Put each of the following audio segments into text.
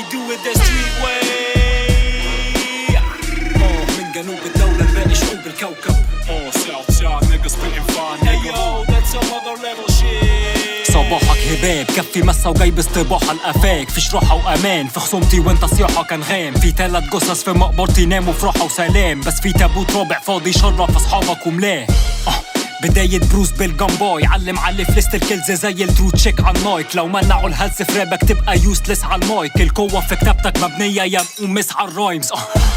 do it the street way آه من جنوب الدولة لباقي شعوب الكوكب Oh, Southside niggas spitting fine, Hey nigga. yo that's some other level shit صباحك هباب كفي مسا وجايب استباحة الافاك فيش راحة وامان في خصومتي وانت صياحة كان غام في تلات جثث في مقبرتي ناموا في راحة وسلام بس في تابوت رابع فاضي شرف اصحابك وملاه آه. بداية بروس بالجامباي علم علي في ليست الكيلز زي الترو تشيك على النايك لو منعوا الهلس في رابك تبقى يوسلس على المايك القوة في كتابتك مبنية يا مقومس على الرايمز آه.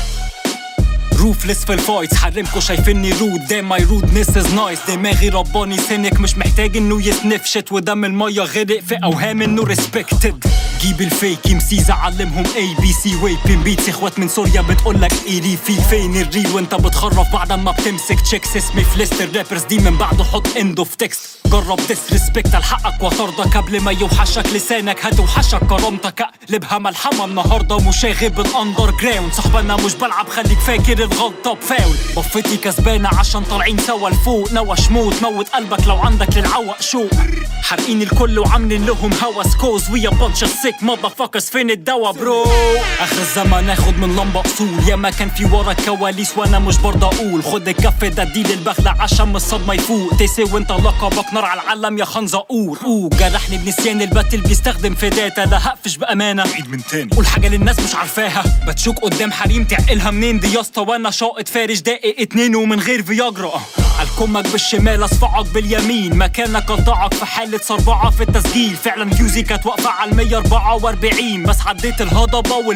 روفلس في الفايتس حرمكوا شايفيني رود دام ماي رودنس از نايس دماغي رباني سنك مش محتاج انه يسنف شت ودم المية غرق في اوهام انه ريسبكتد جيب الفيك امسيز علمهم اي بي سي ويبين بيتس اخوات من سوريا بتقولك ايري في فين الريل وانت بتخرف بعد ما بتمسك تشيكس اسمي في ليست الرابرز دي من بعده حط اندو في تكست جرب ديسريسبكت لحقك وطردك قبل ما يوحشك لسانك هتوحشك كرامتك اقلبها ملحمة النهاردة مشاغب الاندر جراوند صاحبنا مش بلعب خليك فاكر الغلطة بفاول بفتي كسبانة عشان طالعين سوا لفوق نوى شموت موت قلبك لو عندك للعوق شوق حارقين الكل وعاملين لهم هوس كوز ويا بانش سيك مotherfuckers فين الدوا برو اخر الزمن اخد من لمبة اصول يا ما كان في ورا كواليس وانا مش برضه اقول خد الكف ده اديه للبغلة عشان من الصدمة يفوق تسي وانت لقبك نار على العلم يا خنزقور اوه جرحني بنسيان البت اللي بيستخدم في داتا لا هقفش بامانة عيد من تاني قول حاجة للناس مش عارفاها بتشوك قدام حريم تعقلها منين دي يا اسطى وانا شاقط فارش دقيق اتنين ومن غير فياجرا الكمك بالشمال اصفعك باليمين مكانك قطعك في حالة صربعة في التسجيل فعلا فيوزي كانت واقفة على ال 144 بس عديت الهضبة وال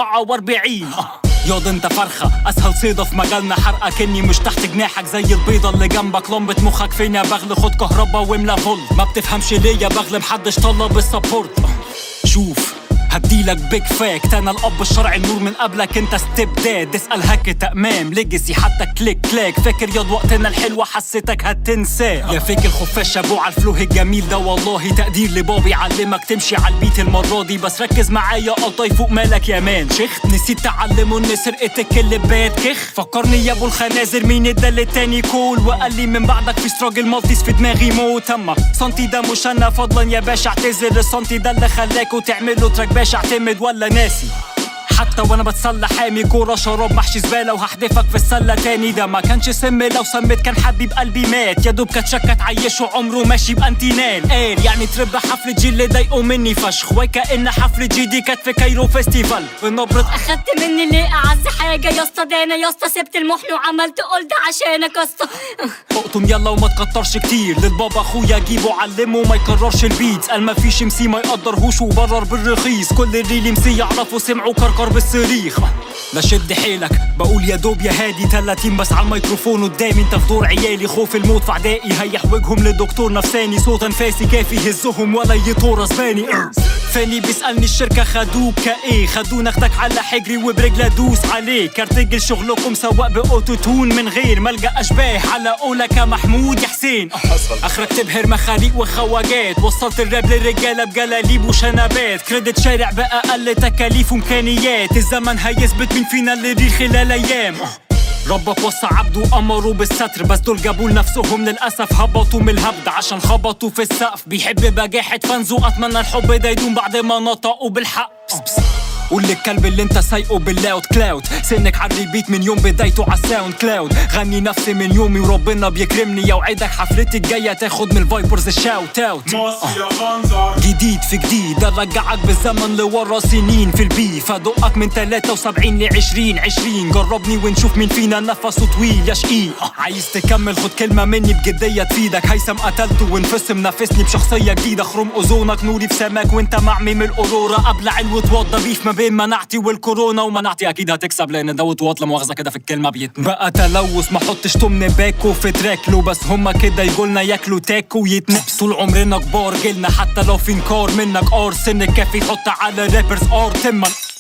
144 ياض انت فرخة اسهل صيدة في مجالنا حرقك اني مش تحت جناحك زي البيضة اللي جنبك لمبة مخك فين يا بغل خد كهربا واملا فول ما بتفهمش ليه يا بغل محدش طلب السبورت شوف هديلك بيج فاكت انا الاب الشرعي النور من قبلك انت ستيب داد اسال هاك تأمام ليجاسي حتى كليك كلاك فاكر ياض وقتنا الحلوة حسيتك هتنساه يا فيك الخفاش ابو على الفلوه الجميل ده والله تقدير لبابي علمك تمشي على البيت المرة دي بس ركز معايا قطاي فوق مالك يا مان شيخ نسيت تعلمه ان سرقتك اللي بات كخ فكرني يا ابو الخنازر مين ادى للتاني كول وقال لي من بعدك في ستراجل مالتيز في دماغي موت اما سنتي ده مش انا فضلا يا باشا اعتذر السنتي ده اللي خلاكوا تعملوا تراك باشا اعتمد ولا ناسي حتى وانا بتسلى حامي كورة شراب محشي زبالة وهحدفك في السلة تاني ده ما كانش سم لو سميت كان حبيب قلبي مات يا دوب كانت شكة تعيشه عمره ماشي بانتينال قال يعني ترب حفلة جي اللي ضايقوا مني فشخ وكأن حفلة جي دي كانت في كايرو فيستيفال بنبرة اخدت مني ليه اعز حاجه يا اسطى ده انا يا اسطى سبت المحن وعملت قلت عشانك يا اسطى اقطم يلا وما تكترش كتير للبابا اخويا جيبه علمه ما يكررش البيتس قال ما فيش امسي ما يقدرهوش وبرر بالرخيص كل الريل امسي يعرفوا سمعوا كركر بالصريخ لا شد حيلك بقول يا دوب يا هادي 30 بس على الميكروفون قدامي انت في دور عيالي خوف الموت في عدائي هيحوجهم لدكتور نفساني صوت انفاسي كافي يهزهم ولا يطور اسباني فاني بيسألني الشركة خدوك كايه خدونا اخدك على حجري وبرجل ادوس عليه كارتجل شغلكم سواق باوتو تون من غير ملجأ اشباه على قولك يا محمود يا حسين اخرك تبهر مخاريق وخواجات وصلت الراب للرجالة بجلاليب وشنبات كريدت شارع بأقل تكاليف وامكانيات الزمن هيثبت مين فينا اللي ريح خلال ايام ربك وصى عبده وأمره بالستر بس دول جابوا لنفسهم للأسف هبطوا من الهبد عشان خبطوا في السقف بيحب بجاحة فانزو أتمنى الحب ده يدوم بعد ما نطقوا بالحق بس بس. قول للكلب اللي انت سايقه باللاود كلاود سنك على الريبيت من يوم بدايته على الساوند كلاود غني نفسي من يومي وربنا بيكرمني يوعدك حفلتي الجاية تاخد من الفايبرز الشاوت اوت Mafia Banzai. جديد في جديد ده رجعك بالزمن لورا سنين في البيف ادقك من 73 ل 20 20 جربني ونشوف مين فينا نفسه طويل يا شقيق عايز تكمل خد كلمة مني بجدية تفيدك هيثم قتلته وانفصم نافسني بشخصية جديدة خرم أذونك نوري في سماك وانت معمي من القرورة ابلع الوطواط بيف ما بين مناعتي والكورونا ومناعتي اكيد هتكسب لان ده وطواط لا مؤاخذة كده في الكلمة بيتم بقى تلوث ما حطش تمن باكو في تراكلو بس هما كده يقولنا ياكلوا تاكو ويتنقص طول عمرنا كبار جيلنا حتى لو في نكار منك ار سن كافي حط على رابرز ار تما